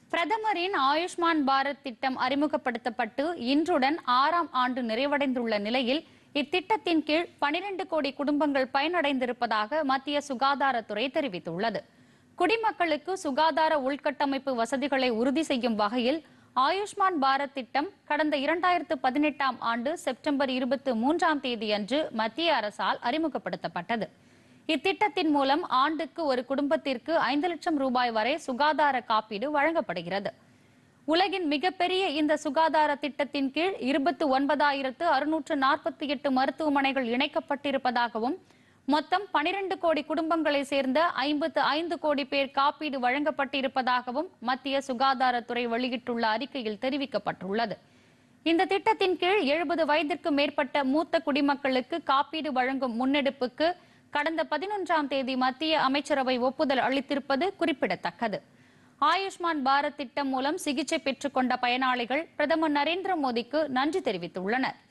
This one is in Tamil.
பிரதமரின் ஆயுஷ்மான் பாரத் திட்டம் அறிமுகப்படுத்தப்பட்டு இன்றுடன் ஆறாம் ஆண்டு நிறைவடைந்துள்ள நிலையில் இத்திட்டத்தின் கீழ் 12 கோடி குடும்பங்கள் பயனடைந்திருப்பதாக மத்திய சுகாதாரத்துறை தெரிவித்துள்ளது குடிமக்களுக்கு சுகாதார உள்கட்டமைப்பு வசதிகளை உறுதி செய்யும் வகையில் ஆயுஷ்மான் பாரத் திட்டம் கடந்த இரண்டாயிரத்து பதினெட்டாம் ஆண்டு செப்டம்பர் இருபத்தி மூன்றாம் தேதியன்று மத்திய அரசால் அறிமுகப்படுத்தப்பட்டது இத்திட்டத்தின் மூலம் ஆண்டுக்கு ஒரு குடும்பத்திற்கு ஐந்து லட்சம் ரூபாய் வரை சுகாதார காப்பீடு வழங்கப்படுகிறது உலகின் மிகப்பெரிய இந்த சுகாதார திட்டத்தின் கீழ் இருபத்தி ஒன்பதாயிரத்து அறுநூற்று நாற்பத்தி எட்டு மருத்துவமனைகள் இணைக்கப்பட்டிருப்பதாகவும் மொத்தம் 12 கோடி குடும்பங்களை சேர்ந்த ஐம்பத்து ஐந்து கோடி பேர் காப்பீடு வழங்கப்பட்டிருப்பதாகவும் மத்திய சுகாதாரத்துறை வெளியிட்டுள்ள அறிக்கையில் தெரிவிக்கப்பட்டுள்ளது இந்த திட்டத்தின் கீழ் எழுபது வயதிற்கு மேற்பட்ட மூத்த குடிமக்களுக்கு காப்பீடு வழங்கும் முன்னெடுப்புக்கு கடந்த பதினொன்றாம் தேதி மத்திய அமைச்சரவை ஒப்புதல் அளித்திருப்பது குறிப்பிடத்தக்கது ஆயுஷ்மான் பாரத் திட்டம் மூலம் சிகிச்சை பெற்றுக்கொண்ட பயனாளிகள் பிரதமர் நரேந்திர மோடிக்கு நன்றி தெரிவித்துள்ளனர்